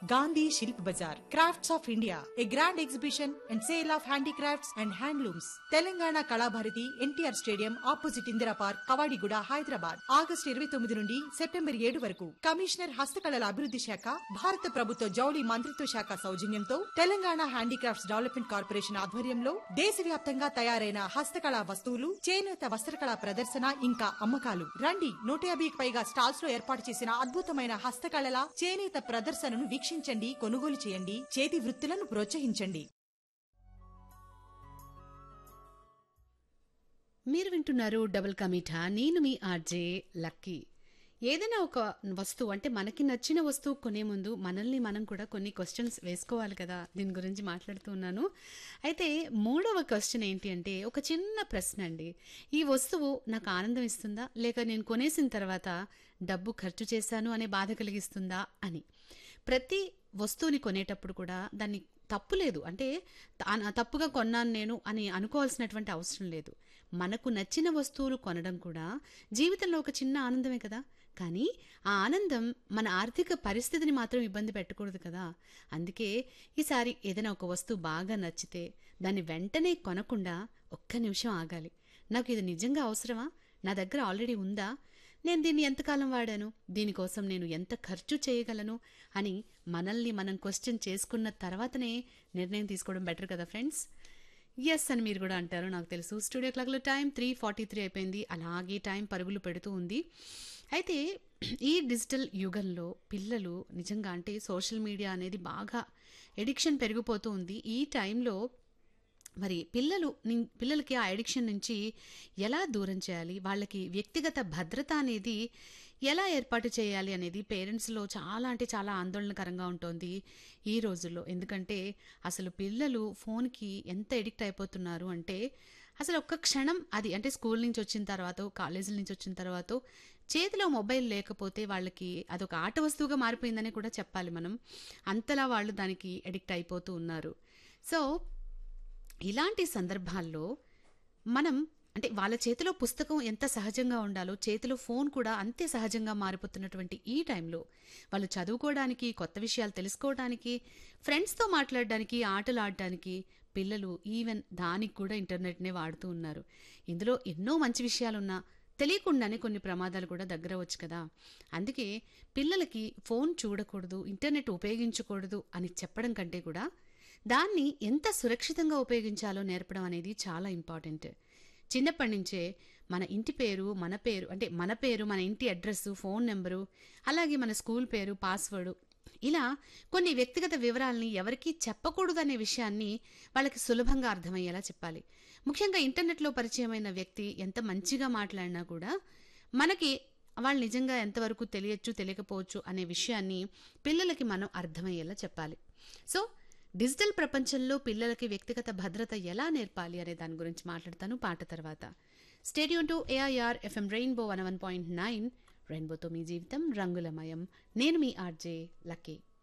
Gandhi Shilp Bazaar crafts of India a grand exhibition and sale of handicrafts and handlooms Telangana Kalabharati NTR stadium opposite Indira park Kavadiguda Hyderabad August ఇరవై తొమ్మిది నుండి September ఏడు వరకు commissioner హస్తకళల అభివృద్ధి శాఖ భారత ప్రభుత్వ జౌళి మంత్రిత్వ శాఖ సౌజన్యంతో తెలంగాణ హ్యాండీక్రాఫ్ట్స్ డెవలప్మెంట్ కార్పొరేషన్ ఆధ్వర్యంలో దేశవ్యాప్తంగా తయారైన హస్తకళా వస్తువులు చేనేత వస్త్రకళా ప్రదర్శన ఇంకా అమ్మకాలు రండి నూట యాభైకి పైగా స్టాల్స్ లో ఏర్పాటు చేసిన అద్భుతమైన హస్తకళల చేనేత ప్రదర్శనను వీక్షించండి కొనుగోలు చేయండి చేతి వృత్తులను ప్రోత్సహించండి మీరు వింటున్నారు డబుల్ కమిఠా నేను మీ ఆర్జే లక్కీ ఏదైనా ఒక వస్తువు అంటే మనకి నచ్చిన వస్తువు కొనే ముందు మనల్ని మనం కూడా కొన్ని క్వశ్చన్స్ వేసుకోవాలి కదా దీని గురించి మాట్లాడుతూ ఉన్నాను అయితే మూడవ క్వశ్చన్ ఏంటి అంటే ఒక చిన్న ప్రశ్న అండి ఈ వస్తువు నాకు ఆనందం ఇస్తుందా లేక నేను కొనేసిన తర్వాత డబ్బు ఖర్చు చేశాను అనే బాధ కలిగిస్తుందా అని ప్రతి వస్తువుని కొనేటప్పుడు కూడా దాన్ని తప్పు లేదు అంటే తా- తప్పుగా కొన్నాను నేను అని అనుకోవాల్సినటువంటి అవసరం లేదు మనకు నచ్చిన వస్తువులు కొనడం కూడా జీవితంలో ఒక చిన్న ఆనందమే కదా కానీ ఆ ఆనందం మన ఆర్థిక పరిస్థితిని మాత్రం ఇబ్బంది పెట్టకూడదు కదా అందుకే ఈసారి ఏదైనా ఒక వస్తువు బాగా నచ్చితే దాన్ని వెంటనే కొనకుండా ఒక్క నిమిషం ఆగాలి నాకు ఇది నిజంగా అవసరమా నా దగ్గర ఆల్రెడీ ఉందా నేను దీన్ని ఎంతకాలం వాడాను దీనికోసం నేను ఎంత ఖర్చు చేయగలను అని మనల్ని మనం క్వశ్చన్ చేసుకున్న తర్వాతనే నిర్ణయం తీసుకోవడం బెటర్ కదా ఫ్రెండ్స్ ఎస్ అని మీరు కూడా అంటారు నాకు తెలుసు స్టూడియో క్లాక్లో టైం త్రీ ఫార్టీ త్రీ అయిపోయింది అలాగే టైం పరుగులు పెడుతూ ఉంది అయితే ఈ డిజిటల్ యుగంలో పిల్లలు నిజంగా అంటే సోషల్ మీడియా అనేది బాగా ఎడిక్షన్ పెరిగిపోతూ ఉంది ఈ టైంలో మరి పిల్లలు ని- పిల్లలకి ఆ అడిక్షన్ నుంచి ఎలా దూరం చేయాలి వాళ్ళకి వ్యక్తిగత భద్రత అనేది ఎలా ఏర్పాటు చేయాలి అనేది పేరెంట్స్లో చాలా అంటే చాలా ఆందోళనకరంగా ఉంటుంది ఈ రోజుల్లో ఎందుకంటే అసలు పిల్లలు ఫోన్కి ఎంత ఎడిక్ట్ అయిపోతున్నారు అంటే అసలు ఒక్క క్షణం అది అంటే స్కూల్ నుంచి వచ్చిన తర్వాత కాలేజీల నుంచి వచ్చిన తర్వాత చేతిలో మొబైల్ లేకపోతే వాళ్ళకి అదొక ఆట వస్తువుగా మారిపోయిందని కూడా చెప్పాలి మనం అంతలా వాళ్ళు దానికి ఎడిక్ట్ అయిపోతూ ఉన్నారు సో ఇలాంటి సందర్భాల్లో మనం అంటే వాళ్ళ చేతిలో పుస్తకం ఎంత సహజంగా ఉండాలో చేతిలో ఫోన్ కూడా అంతే సహజంగా మారిపోతున్నటువంటి ఈ టైంలో వాళ్ళు చదువుకోవడానికి కొత్త విషయాలు తెలుసుకోవడానికి ఫ్రెండ్స్తో మాట్లాడడానికి ఆటలు ఆడడానికి పిల్లలు ఈవెన్ దానికి కూడా ఇంటర్నెట్నే వాడుతూ ఉన్నారు ఇందులో ఎన్నో మంచి విషయాలున్నా తెలియకుండానే కొన్ని ప్రమాదాలు కూడా దగ్గర వచ్చు కదా అందుకే పిల్లలకి ఫోన్ చూడకూడదు ఇంటర్నెట్ ఉపయోగించకూడదు అని చెప్పడం కంటే కూడా దాన్ని ఎంత సురక్షితంగా ఉపయోగించాలో నేర్పడం అనేది చాలా ఇంపార్టెంట్ చిన్నప్పటి నుంచే మన ఇంటి పేరు మన పేరు అంటే మన పేరు మన ఇంటి అడ్రస్ ఫోన్ నెంబరు అలాగే మన స్కూల్ పేరు పాస్వర్డ్ ఇలా కొన్ని వ్యక్తిగత వివరాలని ఎవరికీ చెప్పకూడదనే విషయాన్ని వాళ్ళకి సులభంగా అర్థమయ్యేలా చెప్పాలి ముఖ్యంగా ఇంటర్నెట్లో పరిచయమైన వ్యక్తి ఎంత మంచిగా మాట్లాడినా కూడా మనకి వాళ్ళు నిజంగా ఎంతవరకు తెలియచ్చు తెలియకపోవచ్చు అనే విషయాన్ని పిల్లలకి మనం అర్థమయ్యేలా చెప్పాలి సో డిజిటల్ ప్రపంచంలో పిల్లలకి వ్యక్తిగత భద్రత ఎలా నేర్పాలి అనే దాని గురించి మాట్లాడతాను పాట తర్వాత stadium to AIR FM Rainbow one one point nine రెయిన్బోతో మీ జీవితం రంగులమయం నేను మీ ఆర్జే లక్కీ